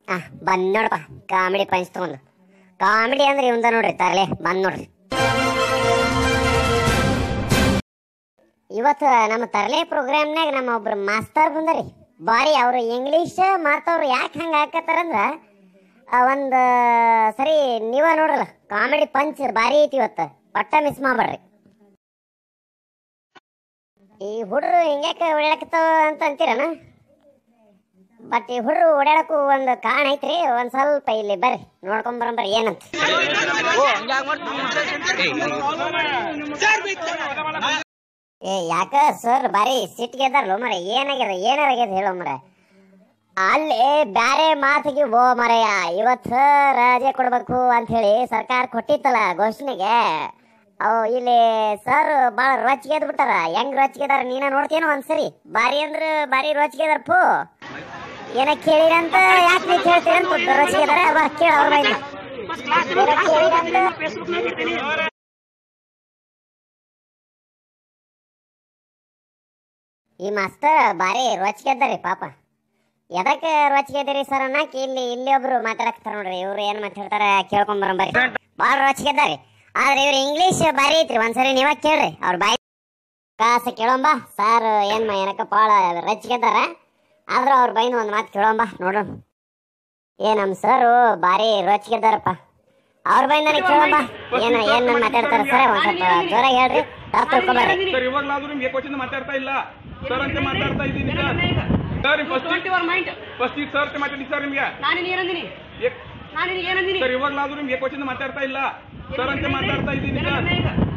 ಆ ಬಂದ್ ನೋಡಪ್ಪ ಕಾಮಿಡಿ ಪಂಚ್ ತಗೊಂಡು ಕಾಮಿಡಿ ಅಂದ್ರೆ ಇವಂದ ನೋಡ್ರಿ ತರಲೆ ಬಂದ್ ನೋಡ್ರಿ ಇವತ್ತು ನಮ್ಮ ತರಲೆ ಪ್ರೋಗ್ರಾಮ್ನಾಗ ನಮ್ಮ ಒಬ್ರು ಮಾಸ್ತರ್ ಬಂದರಿ ಬಾರಿ ಅವರು ಇಂಗ್ಲೀಷ್ ಮಾತವ್ರು ಯಾಕೆ ಹಂಗೆ ಹಾಕತ್ತಾರಂದ್ರ ಆ, ಒಂದ್ ಸರಿ ನೀವ ನೋಡ್ರಲ್ಲ ಕಾಮಿಡಿ ಪಂಚ್ ಬಾರಿ ಐತಿ ಇವತ್ತು ಪಟ್ಟ ಮಿಸ್ ಮಾಡ್ಬೇಡ್ರಿ ಈ ಹುಡ್ರು ಹಿಂಗ್ಯಾಕ ಓಡಾಡಕತ್ತಾವ ಅಂತ ಅಂತೀರನ ಬಟ್ ಈ ಹುಡ್ರು ಓಡಾಡಕ್ಕೂ ಒಂದು ಕಾರಣ ಐತ್ರಿ ಒಂದ್ ಸ್ವಲ್ಪ ಇಲ್ಲಿ ಬರ್ರಿ ನೋಡ್ಕೊಂಡ್ ಬರಂಬರ್ರಿ ಏನಂತ ಏ ಯಾಕ ಸರ್ ಬಾರಿ ಸಿಟ್ಟಿಗೆ ಅದಾರಲ್ಲ ಮರ ಏನಾಗ್ಯದ ಏನಾರ ಆಗ್ಯದ ಹೇಳೋ ಮರ ಅಲ್ಲಿ ಬ್ಯಾರೆ ಮಾತಿಗೆ ಓ ಮರಯ್ಯ ಇವತ್ತು ರಜೆ ಕೊಡ್ಬೇಕು ಅಂತ ಹೇಳಿ ಸರ್ಕಾರ ಕೊಟ್ಟಿತ್ತಲ್ಲ ಘೋಷಣೆಗೆ ಅವು ಇಲ್ಲಿ ಸರ್ ಭಾಳ ರೊಚ್ಚಿಗೆ ಎದ್ ಬಿಟ್ಟಾರ ಹೆಂಗ್ ರೊಚ್ಚಿಗೆ ಅದಾರ ನೀನ ನೋಡ್ತೇನೋ ಒಂದ್ಸರಿ ಬಾರಿ ಅಂದ್ರ ಬಾರಿ ರೊಚ್ಚಿಗೆ ಅದಾರ ಪೋ ಏನ ಕೇಳಿರಂತ ಯಾಕೆ ನೀವು ಕೇಳ್ತೀರಂತ ರೊಚ್ಚಿಗೆ ಅದಾರ ಬಾ ಕೇಳ ಅವ್ರ ಬಾಯಿಂದ. ಏನೋ ಕೇಳಿರಂತ ಈ ಮಾಸ್ತರ್ ಬಾರಿ ರೊಚ್ಚಿಗೆ ಅದಾರಿ ಪಾಪ ಎದಕ್ಕೆ ರೊಚ್ಚಿಗೆ ಅದಿರಿ ಸರ್ ಅನ್ನಕ್ಕೆ ಇಲ್ಲಿ ಇಲ್ಲಿ ಒಬ್ರು ಮಾತಾಡಕ್ತಾರ ನೋಡ್ರಿ ಇವ್ರು ಏನ್ ಮಾತಾಡ್ತಾರ ಕೇಳ್ಕೊಂಡ್ ಬರಂಬರಿ ಬಾಳ ರೊಚ್ಚಿಗೆ ಅದಾರಿ ಆದ್ರೆ ಇವ್ರು ಇಂಗ್ಲಿಷ್ ಬಾರಿ ಐತ್ರಿ ಒಂದ್ಸರಿ ನೀವ ಕೇಳ್ರಿ ಅವ್ರ ಬಾಯಿ ಕಾಸ ಕೇಳೋಂಬ ಸರ್ ಏನ್ ಮ- ಏನಕ್ಕ ಬಾಳ ರೊಚ್ಚಿಗೆ ಅದಾರ ಆದ್ರ ಅವ್ರ ಬೈನ ಒಂದ್ ಮಾತು ಕೇಳೋಂಬ ನೋಡೋಣ ಏ ನಮ್ ಸರ್ ಬಾರಿ ರೊಚ್ಚಿಗೆ ಅದಾರಪ್ಪ ಅವ್ರ ಬೈಂದಾನೆ ಕೇಳೋಂಬ ಏನ ಏನ್ ಮಾತಾಡ್ತಾರ ಸರ್ ಒಂದ್ ಸ್ವಲ್ಪ ಜೋರಾಗಿ ಹೇಳ್ರಿ ತಪ್ಪು ತಿಳ್ಕೊಬೇಡ್ರಿ ಸರ್ ಇವಾಗ್ಲಾದ್ರೂ ನಿಮ್ಗೆ ಕ್ವಶನ್ ಮಾತಾಡ್ತಾ ಇಲ್ಲ ಸರ್ ಅಂತ ಮಾತಾಡ್ತಾ ಇದ್ದೀನಿ sir sir first your mind first ಈಗ ಸರ್ ಅಂತ ಮಾತಾಡಿ ಸರ್ ನಿಮ್ಗೆ ನಾನು ಏನಂದಿನಿ ಏ- ನಾನು ಏನಂದಿನಿ ಸರ್ ಇವಾಗ್ಲಾದ್ರೂ ನಿಮ್ಗೆ ಕ್ವಶನ್ ಮಾತಾಡ್ತಾ ಇಲ್ಲ ಸರ್ ಅಂತ ಮಾತಾಡ್ತಾ ಇದ್ದೀನಿ ಸರ್ ಏನಂದೆ ಈಗ